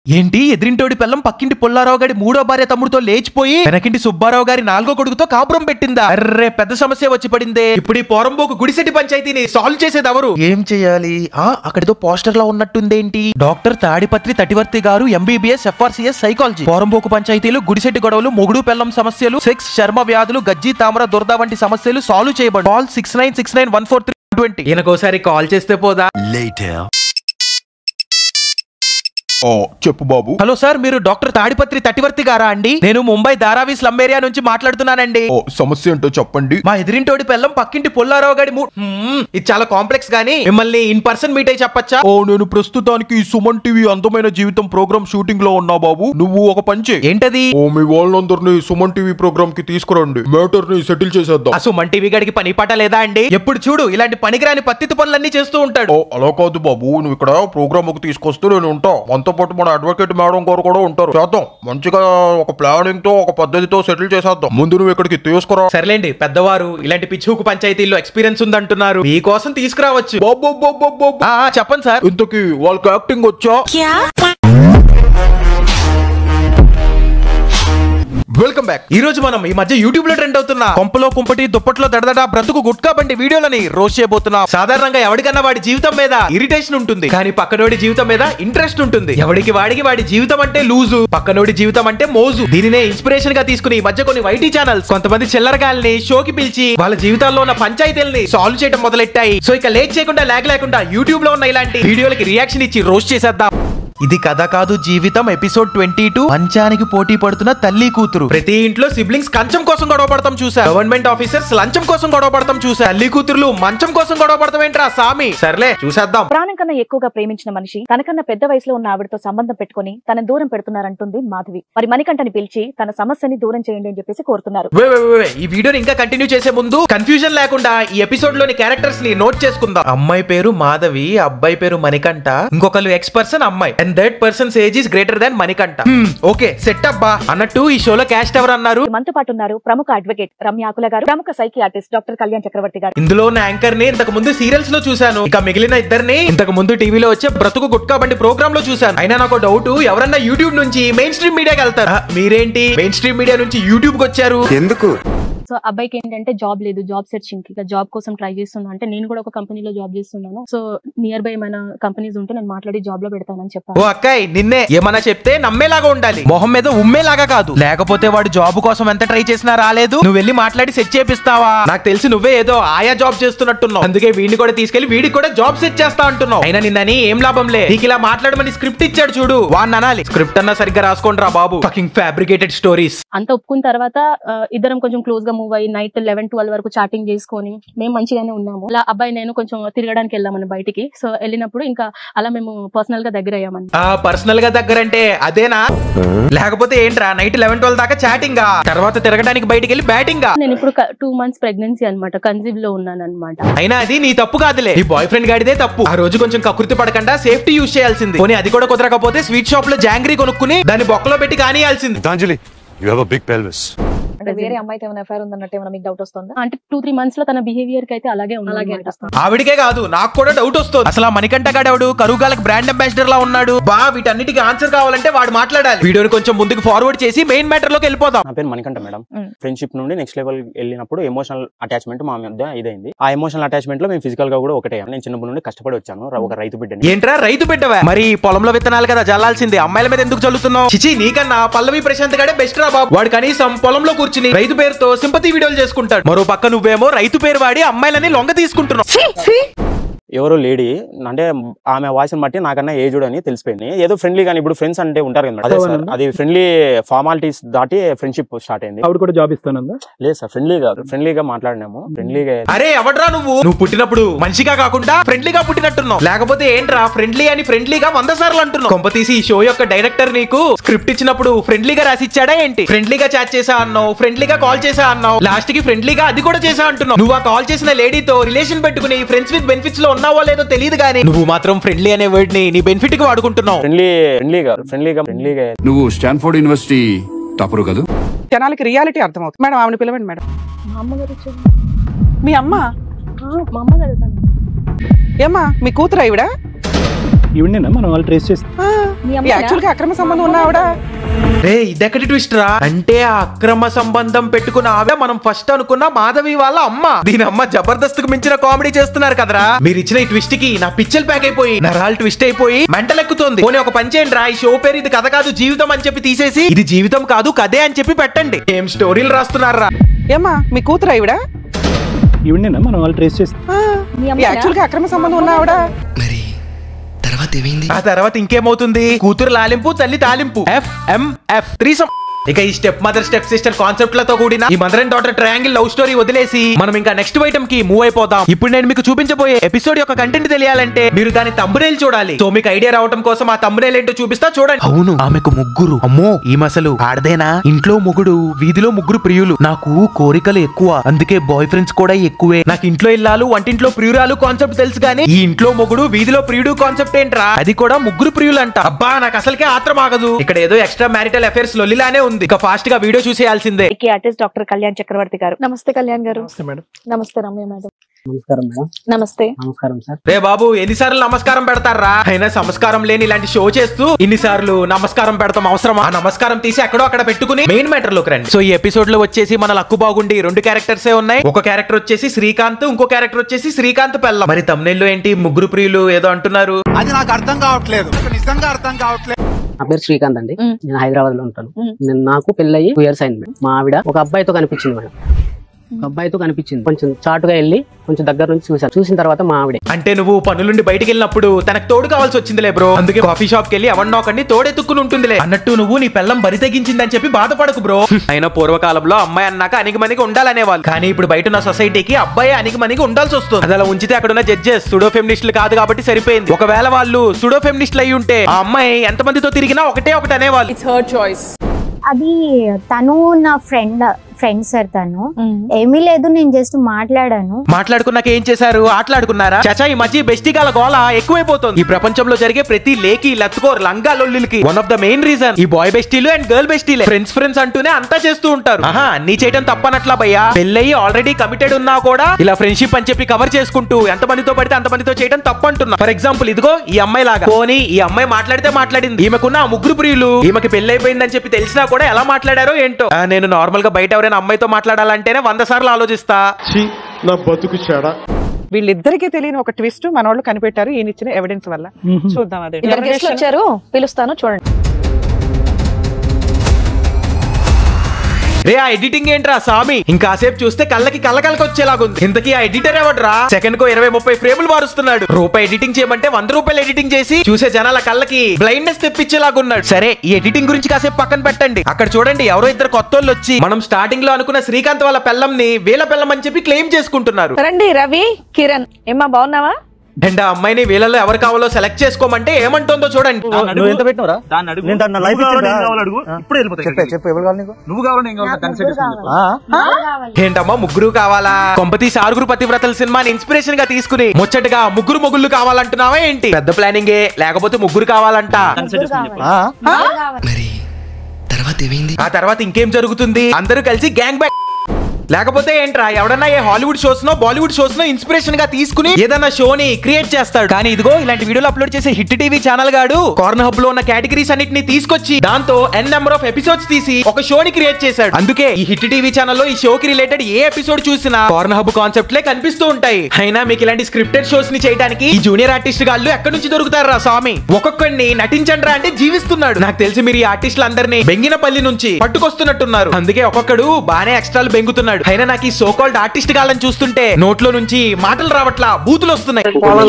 ఏంటి ఎదిరింటోడి పిల్లం పక్కింటి పుల్లారావు గారి మూడో భార్య తమ్ముడితో లేచిపోయి వెనకింటి సుబ్బారావు గారి నాలుగో కొడుకుతో కాపురం పెట్టిందా అర్రే పెద్ద సమస్య వచ్చి పడిందే ఇప్పుడు ఈ పోరంబోకు గుడిసెట్టి పంచాయతీని సాల్వ్ చేసేది ఎవరు ఏం చేయాలి ఆ అక్కడితో పోస్టర్ లో ఉన్నట్టుందేంటి డాక్టర్ తాడిపత్రి తటివర్తి గారు ఎంబీబీఎస్ ఎఫ్ఆర్సీఎస్ సైకాలజీ పోరంబోకు పంచాయతీలు గుడిసెట్టి గొడవలు మొగుడు పెల్లం సమస్యలు సెక్స్ చర్మ వ్యాధులు గజ్జి తామర దురద వంటి సమస్యలు సాల్వ్ చేయబడు call six nine six nine one four three twenty ఈయనకోసారి కాల్ చేస్తే పోదా Later. ఓ చెప్పు బాబు హలో సార్ మీరు డాక్టర్ తాడిపత్రి తటివర్తి గారా అండి నేను ముంబై ధారావి స్లమ్ ఏరియా నుంచి మాట్లాడుతున్నానండి ఓ సమస్య ఏంటో చెప్పండి మా ఎదిరింటోడి పిల్లం పక్కింటి పుల్లారావు గారి మూ- హ్మ్, ఇది చాలా కాంప్లెక్స్ గానీ మిమ్మల్ని ఇన్ పర్సన్ మీట్ అయి చెప్పచ్చా ఓ నేను ప్రస్తుతానికి ఈ సుమన్ టీవీ అందమైన జీవితం ప్రోగ్రామ్ షూటింగ్ లో ఉన్నా బాబు నువ్వు ఒక పంచే ఏంటది ఓ మీ వాళ్ళందరినీ సుమన్ టీవీ ప్రోగ్రామ్ కి తీసుకురండి మ్యాటర్ ని సెటిల్ చేసేద్దాం అసలు మన టీవీ గడికి పని పాట లేదా అండి ఎప్పుడు చూడు ఇలాంటి పనికిరాని పత్తితి పనులన్నీ చేస్తూ ఉంటాడు ఓ అలా కాదు బాబు నువ్వు ఇక్కడ ప్రోగ్రామ్ కి తీసుకొస్తే నేను ఉంటా మనతో పాటు మన అడ్వకేట్ మేడం గారు కూడా ఉంటారు చేద్దాం మంచిగా ఒక ప్లానింగ్ తో ఒక పద్ధతితో సెటిల్ చేసేద్దాం ముందు నువ్వు ఇక్కడికి తీసుకురా సర్లేండి పెద్దవారు ఇలాంటి పిచ్చుకు పంచాయతీల్లో ఎక్స్పీరియన్స్ ఉందంటున్నారు మీకోసం తీసుకురావచ్చు బాబు బాబు బాబు బాబు. ఆ, ఆ, చెప్పండి సార్ ఇంతకీ వాళ్ళకి యాక్టింగ్ వచ్చా వెల్కమ్ బ్యాక్ ఈ రోజు మనం ఈ మధ్య యూట్యూబ్ లో ట్రెండ్ అవుతున్న కొంపలో కుంపటి దుప్పట్లో దడదడ బ్రతుకు గుట్కా బండి వీడియోలని రోజ్ చేయబోతున్నాం సాధారణంగా ఎవరికన్నా వాడి జీవితం మీద ఇరిటేషన్ ఉంటుంది కానీ పక్కనోడి జీవితం మీద ఇంట్రెస్ట్ ఉంటుంది ఎవడికి వాడికి వాడి జీవితం అంటే లూజు పక్కనోడి జీవితం అంటే మోజు దీనినే ఇన్స్పిరేషన్ గా తీసుకుని ఈ మధ్య కొన్ని వైటీ ఛానల్స్ కొంతమంది చిల్లరగాల్ని షోకి పిలిచి వాళ్ళ జీవితాల్లో ఉన్న పంచాయతీల్ని సాల్వ్ చేయడం మొదలెట్టాయి సో ఇక లేట్ చేయకుండా లేక లేకుండా యూట్యూబ్ లో ఉన్న ఇలాంటి వీడియోలకి రియాక్షన్ ఇచ్చి రోస్ట్ చేసేద్దాం ఇది కథ కాదు జీవితం ఎపిసోడ్ ట్వంటీ టూ మంచానికి పోటీ పడుతున్న తల్లి కూతురు ప్రతి ఇంట్లో సిబ్లింగ్స్ కంచం కోసం గొడవ పడతాం చూసా గవర్నమెంట్ ఆఫీసర్స్ లంచం కోసం గొడవ పడతాం చూసా తల్లి కూతురులు మంచం కోసం గొడవ పడతాం ఏంట్రా సామి సర్లే చూసేద్దాం ప్రాణం కన్నా ఎక్కువగా ప్రేమించిన మనిషి తనకన్నా పెద్ద వయసులో ఉన్న ఆవిడతో సంబంధం పెట్టుకుని తన దూరం పెడుతున్నారంటుంది మాధవి మరి మణికంఠని పిలిచి తన సమస్యని దూరం చేయండి అని చెప్పేసి కోరుతున్నారు వే, వే, వే, వే. ఈ వీడియోని ఇంకా కంటిన్యూ చేసే ముందు కన్ఫ్యూజన్ లేకుండా ఈ ఎపిసోడ్ లోని క్యారెక్టర్స్ ని నోట్ చేసుకుందాం అమ్మాయి పేరు మాధవి అబ్బాయి పేరు మణికంఠ ఇంకొకరు ఎక్స్ పర్సన్ అమ్మాయి and that persons age is greater than Manikanta okay set అబ్బా అన్నట్టు ఈ షోలో క్యాస్ట్ ఎవరు అన్నారు మనతో పాటు ఉన్నారు ప్రముఖ అడ్వకేట్ రమ్య ఆకుల గారు ప్రముఖ సైకియాట్రిస్ట్ డాక్టర్ కళ్యాణ్ చక్రవర్తి గారు ఇందులో ఉన్న యాంకర్ ని ఇంతకు ముందు సీరియల్స్ లో చూశాను ఇక మిగిలిన ఇద్దరిని ఇంతకు ముందు టీవీలో వచ్చే బ్రతుకు గుట్కా బండి ప్రోగ్రామ్ లో చూశాను అయినా నాకు డౌట్ ఎవరన్నా యూట్యూబ్ నుంచి మెయిన్ స్ట్రీమ్ మీడియాకి వెళ్తారు ఆ, మీరేంటి మెయిన్ స్ట్రీమ్ మీడియా నుంచి యూట్యూబ్ కి వచ్చారు ఎందుకు సో అబ్బాయికి ఏంటంటే జాబ్ లేదు జాబ్ సెర్చింగ్ ఇక జాబ్ కోసం ట్రై చేస్తున్నా అంటే నేను కూడా ఒక కంపెనీలో జాబ్ చేస్తున్నాను సో నియర్ బై ఏమైనా కంపెనీస్ ఉంటే నేను మాట్లాడి జాబ్ లో పెడతానని ఓ చెప్పాను అక్కాయ్ నిన్నే ఏమన్నా చెప్తే నమ్మేలాగా ఉండాలి మొహం మీద ఉమ్మేలాగా కాదు లేకపోతే వాడు జాబ్ కోసం ఎంత ట్రై చేసినా రాలేదు నువ్వు వెళ్ళి మాట్లాడి సెట్ చేపిస్తావా నాకు తెలిసి నువ్వే ఏదో ఆయా జాబ్ చేస్తున్నట్టున్నావు అందుకే వీడిని కూడా తీసుకెళ్లి వీడికి కూడా జాబ్ సెట్ చేస్తా అంటున్నావు అయినా నిన్నని ఏం లాభం లే నీకు ఇలా మాట్లాడమని స్క్రిప్ట్ ఇచ్చాడు చూడు వాడిని అనాలి స్క్రిప్ట్ అన్నా సరిగ్గా రాసుకోండి రా బాబు ఫకింగ్ ఫ్యాబ్రికేటెడ్ స్టోరీస్ అంత ఒప్పుకున్న తర్వాత ఆ, ఇద్దరం కొంచెం క్లోజ్ గా మూవ్ అయ్యి నైట్ లెవెన్ ట్వెల్వ్ వరకు చాటింగ్ చేసుకొని మేము మంచిగానే ఉన్నాము అలా అబ్బాయి నేను కొంచెం తిరగడానికి వెళ్ళామని బయటికి సో వెళ్ళినప్పుడు ఇంకా అలా మేము పర్సనల్ గా దగ్గర అయ్యామని ఆ పర్సనల్ గా దగ్గరంటే అదేనా లేకపోతే ఏంట్రా నైట్ లెవెన్ ట్వెల్వ్ దాకా చాటింగ్ తర్వాత తిరగడానికి బయటికి వెళ్ళి బ్యాటింగ్ నేను ఇప్పుడు టూ మంత్స్ ప్రెగ్నెన్సీ అనమాట కన్సీవ్ లో ఉన్నాను అనమాట అయినా అది నీ తప్పు కాదులే నీ బాయ్ ఫ్రెండ్ గాడిదే తప్పు ఆ రోజు కొంచెం కకృతి పడకుండా సేఫ్టీ యూజ్ చేయాల్సింది పోనీ అది కూడా కుదరకపోతే స్వీట్ షాప్ లో జాంగ్రీ కొనుక్కుని దాన్ని బొక్కలో పెట్టి కానియాల్సింది Gitanjali, you have a big pelvis. అంటే వేరే అమ్మాయితో ఏమైనా ఎఫ్ఐఆర్ ఉందన్నట్టు ఏమైనా మీకు డౌట్ వస్తుందా అంటే టూ త్రీ మంత్స్ లో తన బిహేవియర్ కి అయితే అలాగే ఉంది అలాగే అన్నమాట. అనిపిస్తుంది. ఆవిడికే కాదు నాకు కూడా డౌట్ వస్తుంది అసలు ఆ మణికంఠ గాడెవడు కరువుగాలకు బ్రాండ్ అంబాసిడర్ లా ఉన్నాడు బా వీటన్నిటికి ఆన్సర్ కావాలంటే వాడు మాట్లాడాలి వీడియోని కొంచెం ముందుకు ఫార్వర్డ్ చేసి మెయిన్ మ్యాటర్ లోకి వెళ్ళిపోదాం నా పేరు మణికంఠ మేడం మ్మ్. ఫ్రెండ్షిప్ నుండి నెక్స్ట్ లెవెల్ వెళ్ళినప్పుడు ఎమోషనల్ అటాచ్మెంట్ మా మధ్య ఇదైంది ఆ ఎమోషనల్ అటాచ్మెంట్ లో మేము ఫిజికల్ గా కూడా ఒకటే నేను చిన్నప్పటి నుండి కష్టపడి వచ్చాను ర- ఒక రైతు బిడ్డని ఏంట్రా రైతు బిడ్డవా మరి పొలంలో విత్తనాలు కదా జల్లాల్సింది అమ్మాయిల మీద ఎందుకు చల్లుతున్నావు చిచి నీకన్నా పల్లవి ప్రశాంత్ గడే బెస్ట్ రా బాబు వాడు కనీసం పొలంలో కూర్చుని రైతు పేరుతో సింపతి వీడియోలు చేసుకుంటాడు మరో పక్క నువ్వేమో రైతు పేరు వాడి అమ్మాయిలని లొంగ తీసుకుంటున్నావు ఎవరో లేడీ అంటే ఆమె వాయిస్ బట్టి నాకన్నా ఏజుడ్ అని తెలిసిపోయింది ఏదో ఫ్రెండ్లీ కానీ ఇప్పుడు ఫ్రెండ్స్ అంటే ఉంటారు కదా అదే సార్ అది ఫ్రెండ్లీ ఫార్మాలిటీస్ దాటి ఫ్రెండ్షిప్ స్టార్ట్ అయింది ఆవిడ కూడా జాబ్ ఇస్తానందా లేదు సార్ ఫ్రెండ్లీగా ఫ్రెండ్లీగా మాట్లాడినాము ఫ్రెండ్లీగా అరే ఎవడ్రా నువ్వు నువ్వు పుట్టినప్పుడు మనిషిగా కాకుండా ఫ్రెండ్లీగా పుట్టినట్టున్నావు లేకపోతే ఏంట్రా ఫ్రెండ్లీ అని ఫ్రెండ్లీగా వంద సార్లు అంటున్నావు కొంపతీసి ఈ షో యొక్క డైరెక్టర్ నీకు స్క్రిప్ట్ ఇచ్చినప్పుడు ఫ్రెండ్లీగా రాసి ఇచ్చాడా ఏంటి ఫ్రెండ్లీగా చాట్ చేసా అన్నావు ఫ్రెండ్లీగా కాల్ చేసా అన్నావు లాస్ట్ కి ఫ్రెండ్లీగా అది కూడా చేసా అంటున్నావు నువ్వు ఆ కాల్ చేసిన లేడీతో రిలేషన్ పెట్టుకుని ఫ్రెండ్స్ విత్ బెనిఫిట్స్ లో ఉన్నావో లేదో తెలియదు కానీ నువ్వు మాత్రం ఫ్రెండ్లీ అనే వర్డ్ ని నీ బెనిఫిట్ కి వాడుకుంటున్నావు ఫ్రెండ్లీ ఫ్రెండ్లీగా ఫ్రెండ్లీగా ఫ్రెండ్లీగా నువ్వు స్టాన్ఫోర్డ్ యూనివర్సిటీ టాపరు కదా జనాలకి రియాలిటీ అర్థమవుతుంది మేడం ఆమెను పిలవండి మేడం మా అమ్మగారు వచ్చారు. మీ అమ్మ ఆ, మా అమ్మగారు తను. ఏమ్మా మీ కూతురు ఈవిడ ఈవిడేనా మనం వాళ్ళు ట్రేస్ చేసి మీ అమ్మాయినా? యాక్చువల్ గా అక్రమ సంబంధం ఉన్న ఆవిడ రే ఇదెక్కడి ట్విస్ట్ రా అంటే ఆ అక్రమ సంబంధం పెట్టుకున్న ఆవిడ మనం ఫస్ట్ అనుకున్న మాధవి వాళ్ళ అమ్మ దీని అమ్మ జబర్దస్త్ కు మించిన కామెడీ చేస్తున్నారు కదరా మీరు ఇచ్చిన ఈ ట్విస్ట్ కి నా పిచ్చల్ ప్యాక్ అయిపోయి నరాలు ట్విస్ట్ అయిపోయి మెంటల్ ఎక్కుతుంది పోనీ ఒక పని చేయండి రా ఈ షో పేరు ఇది కథ కాదు జీవితం అని చెప్పి తీసేసి ఇది జీవితం కాదు కథే అని చెప్పి పెట్టండి ఏం స్టోరీలు రాస్తున్నారా ఏమ్మా మీ కూతురు ఆవిడ ఈవిడేనా మనం వాళ్ళు ట్రేస్ చేసి మీ అమ్మాయినా? యాక్చువల్ గా అక్రమ సంబంధం ఉన్న ఆవిడ ఆ తర్వాత ఇంకేమవుతుంది కూతురు లాలింపు తల్లి తాలింపు ఎఫ్ ఎం ఎఫ్ త్రీ ఇక ఈ step mother step sister concept లతో కూడిన ఈ mother and daughter triangle love story వదిలేసి మనం ఇంకా నెక్స్ట్ ఐటమ్ కి మూవ్ అయిపోదాం ఇప్పుడు నేను మీకు చూపించబోయే ఎపిసోడ్ యొక్క కంటెంట్ తెలియాలంటే మీరు దాని తమ్మునేల్ చూడాలి సో మీకు ఐడియా రావడం కోసం ఆ తమ్మునేల్ ఏంటో చూపిస్తా చూడండి అవును ఆమెకు ముగ్గురు అమ్మో ఈ మసలు ఆడదేనా ఇంట్లో ముగ్గురు వీధిలో ముగ్గురు ప్రియులు నాకు కోరికలు ఎక్కువ అందుకే బాయ్ ఫ్రెండ్స్ కూడా ఎక్కువే నాకు ఇంట్లో ఇల్లాలు వంటింట్లో ప్రియురాలు కాన్సెప్ట్ తెలుసు కానీ ఈ ఇంట్లో మొగుడు వీధిలో ప్రియుడు కాన్సెప్ట్ ఏంట్రా అది కూడా ముగ్గురు ప్రియులు అంట అబ్బా నాకు అసలుకే ఆత్రం ఆగదు ఇక్కడ ఏదో ఎక్స్ట్రా మ్యారిటల్ అఫేర్స్ లొల్లిలానే ఉంది ఇక ఫాస్ట్ గా వీడియో చూసేయాల్సిందే ఈ ఆర్టిస్ట్ డాక్టర్ కళ్యాణ్ చక్రవర్తి గారు నమస్తే కళ్యాణ్ గారు మేడం నమస్తే రమ్య మేడం నమస్కారం మేడం నమస్తే నమస్కారం సార్ రే బాబు ఎన్నిసార్లు నమస్కారం పెడతారా అయినా సంస్కారం లేని ఇలాంటి షో చేస్తూ ఇన్నిసార్లు నమస్కారం పెడతాం అవసరమా ఆ నమస్కారం తీసి ఎక్కడో అక్కడ పెట్టుకుని మెయిన్ మ్యాటర్ లోకి రండి సో ఈ ఎపిసోడ్ లో వచ్చేసి మన లక్కు బాగుండి రెండు క్యారెక్టర్స్ ఉన్నాయి ఒక క్యారెక్టర్ వచ్చేసి శ్రీకాంత్ ఇంకో క్యారెక్టర్ వచ్చేసి శ్రీకాంత్ పెళ్ళం మరి తమ్నెల్లో ఏంటి ముగ్గురు ప్రియులు ఏదో అంటున్నారు నా పేరు శ్రీకాంత్ అండి మ్. నేను హైదరాబాద్ లో ఉంటాను మ్. నేను నాకు పెళ్ళయి టూ ఇయర్స్ అయింది మేడం మా ఆవిడ ఒక అబ్బాయితో కనిపించింది మేడం ఒక అబ్బాయితో కనిపించింది కొంచెం చాటుగా వెళ్ళి కొంచెం దగ్గర నుంచి చూసాను చూసిన తర్వాత మా ఆవిడే అంటే నువ్వు పనులుండి బయటికి వెళ్ళినప్పుడు తనకు తోడు కావాల్సి వచ్చిందిలే బ్రో అందుకే కాఫీ షాప్ కి వెళ్ళి ఎవరినో ఒకరిని తోడెత్తుకుని ఉంటుందిలే అన్నట్టు నువ్వు నీ పిల్లం బరి తెగించిందని చెప్పి బాధపడకు బ్రో అయినా పూర్వకాలంలో అమ్మాయి అన్నాక అనిగి మనకి ఉండాలనేవాళ్ళు కానీ ఇప్పుడు బయట ఉన్న సొసైటీకి అబ్బాయి అనిగి మనకి ఉండాల్సి వస్తుంది అది అలా ఉంచితే అక్కడ ఉన్న జడ్జెస్ సుడో ఫెమినిస్టులు కాదు కాబట్టి సరిపోయింది ఒకవేళ వాళ్ళు సుడో ఫెమినిస్టులు అయి ఉంటే ఆ అమ్మాయి ఎంత మందితో తిరిగినా ఒకటే ఒకటి అనేవాళ్ళు అది తను నా ఫ్రెండ్ ఫ్రెండ్ సార్ తను ఏమీ లేదు నేను జస్ట్ మాట్లాడాను మాట్లాడుకున్నాక ఏం చేశారు ఆటలాడుకున్నారా చచా ఈ మధ్య బెస్టిగాల గోల ఎక్కువైపోతుంది ఈ ప్రపంచంలో జరిగే ప్రతి లేకి లత్తుకోర్ లంగా లొల్లికి one of the main reason ఈ బాయ్ బెస్టీలు అండ్ గర్ల్ బెస్టీలే ఫ్రెండ్స్ ఫ్రెండ్స్ అంటూనే అంతా చేస్తూ ఉంటారు ఆహా అన్ని చేయడం తప్పనట్లా భయ్యా పెళ్ళయి ఆల్రెడీ కమిటెడ్ ఉన్నా కూడా ఇలా ఫ్రెండ్షిప్ అని చెప్పి కవర్ చేసుకుంటూ ఎంత మందితో పడితే అంత మందితో చేయడం తప్పు అంటున్నా ఫర్ ఎగ్జాంపుల్ ఇదిగో ఈ అమ్మాయి లాగా పోనీ ఈ అమ్మాయి మాట్లాడితే మాట్లాడింది ఈమెకున్న ఆ ముగ్గురు ప్రియులు ఈమెకి పెళ్ళైపోయిందని చెప్పి తెలిసినా కూడా ఎలా మాట్లాడారో ఏంటో ఆ, నేను నార్మల్ గా బయట ఎవరైనా అమ్మాయితో మాట్లాడాలంటేనే వంద సార్లు ఆలోచిస్తా వీళ్ళిద్దరికీ తెలియని ఒక ట్విస్ట్ మనోళ్ళు కనిపెట్టారు ఈయన ఇచ్చిన ఎవిడెన్స్ వల్ల చూద్దాం అదే ఇద్దరు గెస్ట్లు వచ్చారు పిలుస్తాను చూడండి రే ఆ ఎడిటింగ్ ఏంట్రా సామి ఇంకాసేపు చూస్తే కళ్ళకి కళ్ళకలకి వచ్చేలాగుంది ఇంతకీ ఆ ఎడిటర్ ఎవడ్రా సెకండ్ కో ఇరవై ముప్పై ఫ్రేములు మారుస్తున్నాడు రూపాయి ఎడిటింగ్ చేయమంటే వంద రూపాయలు ఎడిటింగ్ చేసి చూసే జనాల కళ్ళకి బ్లైండ్నెస్ తెప్పించేలాగున్నాడు సరే ఈ ఎడిటింగ్ గురించి కాసేపు పక్కన పెట్టండి అక్కడ చూడండి ఎవరో ఇద్దరు కొత్త వచ్చి మనం స్టార్టింగ్ లో అనుకున్న శ్రీకాంత్ వాళ్ళ పెళ్ళంని వీళ్ళ పెళ్ళం అని చెప్పి క్లెయిమ్ చేసుకుంటున్నారు రండి రవి కిరణ్ ఏమ్మా బాగున్నావా అండ్ ఆ అమ్మాయిని వీళ్ళలో ఎవరు కావాలో సెలెక్ట్ చేసుకోమంటే ఏమంటుందో చూడండి నువ్వు ఎంత పెట్టినవరా నేను తన లైఫ్ ఇప్పుడు వెళ్ళిపోతాయి చెప్పు ఎవరు కావాలి నీకు నువ్వు కావాలి నేను కావాలి దాన్ని సెట్ ఏంటమ్మా ముగ్గురు కావాలా కొంపతి ఆరుగురు పతివ్రతల సినిమాని ఇన్స్పిరేషన్ గా తీసుకుని ముచ్చటగా ముగ్గురు మొగుళ్ళు కావాలంటున్నావా ఏంటి పెద్ద ప్లానింగే లేకపోతే ముగ్గురు కావాలంట ఆ తర్వాత ఇంకేం జరుగుతుంది అందరూ కలిసి గ్యాంగ్ బ్యాక్ లేకపోతే ఏంట్రా ఎవడన్నా ఏ Hollywood shows no Bollywood shows no inspiration గా తీసుకుని ఏదన్నా షోని క్రియేట్ చేస్తాడు కానీ ఇదిగో ఇలాంటి వీడియోలు అప్లోడ్ చేసే హిట్ టీవీ ఛానల్ గాడు కార్న్ హబ్ లో ఉన్న కేటగిరీస్ అన్నిటిని తీసుకొచ్చి దాంతో ఎన్ నెంబర్ ఆఫ్ ఎపిసోడ్స్ తీసి ఒక షోని క్రియేట్ చేశాడు అందుకే ఈ హిట్ టీవీ ఛానల్లో ఈ షోకి రిలేటెడ్ ఏ ఎపిసోడ్ చూసినా కార్న్ హబ్ కాన్సెప్ట్ లే కనిపిస్తూ ఉంటాయి అయినా మీకు ఇలాంటి స్క్రిప్టెడ్ షోస్ ని చేయడానికి ఈ జూనియర్ ఆర్టిస్ట్ గాళ్ళు ఎక్కడి నుంచి దొరుకుతారా స్వామి ఒక్కొక్కడిని నటించండి రా అంటే జీవిస్తున్నాడు నాకు తెలిసి మీరు ఈ ఆర్టిస్టులు అందరినీ బెంగినపల్లి నుంచి పట్టుకొస్తున్నట్టున్నారు అందుకే ఒక్కొక్కడు బానే ఎక్స్ట్రాలు బెంగుతున్నాడు అయినా నాకు ఈ సో కాల్డ్ ఆర్టిస్ట్ గాళ్ళని చూస్తుంటే నోట్లో నుంచి మాటలు రావట్లా బూతులు వస్తున్నాయి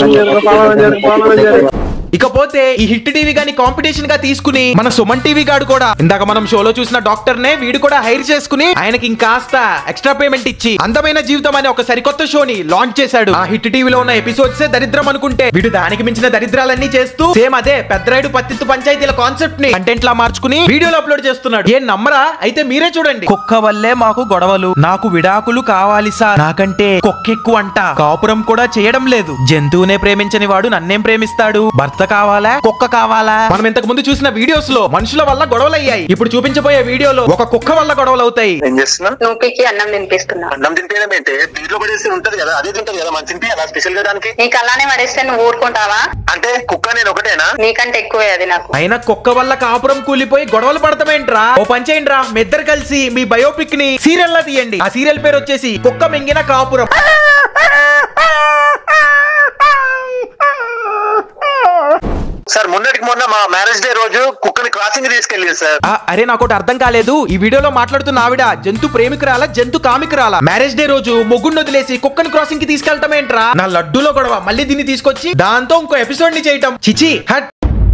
ఇకపోతే ఈ హిట్ టీవీ గాని కాంపిటీషన్ గా తీసుకుని మన సుమన్ టీవీ గాడు కూడా ఇందాక మనం షోలో చూసిన డాక్టర్ నే వీడు కూడా హైర్ చేసుకుని ఆయనకి ఇంకాస్త ఎక్స్ట్రా పేమెంట్ ఇచ్చి అందమైన జీవితం అనే ఒక సరికొత్త షోని లాంచ్ చేశాడు ఆ హిట్ టీవీలో ఉన్న ఎపిసోడ్స్ దరిద్రం అనుకుంటే వీడు దానికి మించిన దరిద్రాలన్నీ చేస్తూ సేమ్ అదే పెద్దరాయుడు పత్తిత్తు పంచాయతీల కాన్సెప్ట్ ని కంటెంట్ లా మార్చుకుని వీడియోలో అప్లోడ్ చేస్తున్నాడు ఏం నమ్మరా అయితే మీరే చూడండి కుక్క వల్లే మాకు గొడవలు నాకు విడాకులు కావాలి సార్ నాకంటే కుక్క ఎక్కువ అంట కాపురం కూడా చేయడం లేదు జంతువునే ప్రేమించని వాడు నన్నేం ప్రేమిస్తాడు భర్త కావాలా కుక్క కావాలా మనం ఇంతకు ముందు చూసిన వీడియోస్ లో మనుషుల వల్ల గొడవలు అయ్యాయి ఇప్పుడు చూపించబోయే వీడియోలో ఒక కుక్క వల్ల గొడవలు అవుతాయి ఏం చేస్తున్నా నూపికి అన్నం తినిపిస్తున్నా అన్నం తినిపించడం ఏంటి దీంట్లో పడేసి ఉంటది కదా అదే తింటది కదా మనం తినిపి అలా స్పెషల్ గా దానికి నీకు అలానే పడేస్తే నువ్వు ఊరుకుంటావా అంటే కుక్క నేను ఒకటేనా నీకంటే ఎక్కువే అది నాకు అయినా కుక్క వల్ల కాపురం కూలిపోయి గొడవలు పడతామేంట్రా ఓ పని చేయండి రా మీ ఇద్దరు కలిసి మీ బయోపిక్ ని సీరియల్ లా తీయండి ఆ సీరియల్ పేరు వచ్చేసి కుక్క మింగిన కాపురం సార్ మొన్నటికి మొన్న మా మ్యారేజ్ డే రోజు కుక్కని క్రాసింగ్ తీసుకెళ్ళింది సార్ ఆ, అరే నాకు ఒకటి అర్థం కాలేదు ఈ వీడియోలో మాట్లాడుతున్న ఆవిడ జంతు ప్రేమికురాలా జంతు కామికురాలా మ్యారేజ్ డే రోజు మొగ్గుని వదిలేసి కుక్కని క్రాసింగ్ కి తీసుకెళ్తామేంట్రా నా లడ్డూలో గొడవ మళ్ళీ దీన్ని తీసుకొచ్చి దాంతో ఇంకో ఎపిసోడ్ ని చేయటం చిచి హట్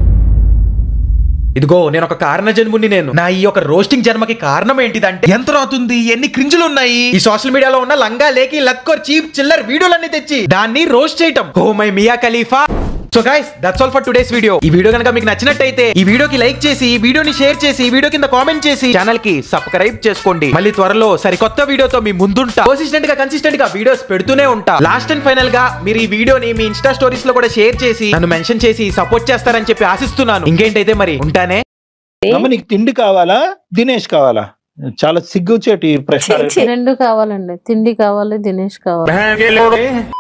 ఇదిగో నేను ఒక కారణ జన్ముని నేను నా ఈ యొక్క రోస్టింగ్ జన్మకి కారణం ఏంటిదంటే ఎంత అవుతుంది ఎన్ని క్రింజులు ఉన్నాయి ఈ సోషల్ మీడియాలో ఉన్న లంగా లేకి లక్కర్ చీప్ చిల్లర్ వీడియోలన్నీ తెచ్చి దాన్ని రోస్ట్ చేయటం oh my Mia Khalifa so guys that's all for today's video ఈ వీడియో కనుక మీకు నచ్చినట్టయితే ఈ వీడియోకి లైక్ చేసి ఈ వీడియోని షేర్ చేసి ఈ వీడియో కింద కామెంట్ చేసి ఛానల్ కి సబ్స్క్రైబ్ చేసుకోండి మళ్ళీ త్వరలో సరికొత్త వీడియోతో మీ ముందుంటా కన్సిస్టెంట్ గా కన్సిస్టెంట్ గా వీడియోస్ పెడుతూనే ఉంటా లాస్ట్ అండ్ ఫైనల్ గా మీరు ఈ వీడియోని మీ ఇన్స్టా స్టోరీస్ లో కూడా షేర్ చేసి నన్ను మెన్షన్ చేసి సపోర్ట్ చేస్తారని చెప్పి ఆశిస్తున్నాను ఇంకేంటైతే మరి ఉంటానే అమ్మ నీకు తిండి కావాలా దినేష్ కావాలా చాలా సిగ్గుచేటి ప్రశ్న రెండు కావాలండి తిండి కావాలి దినేష్ కావాలి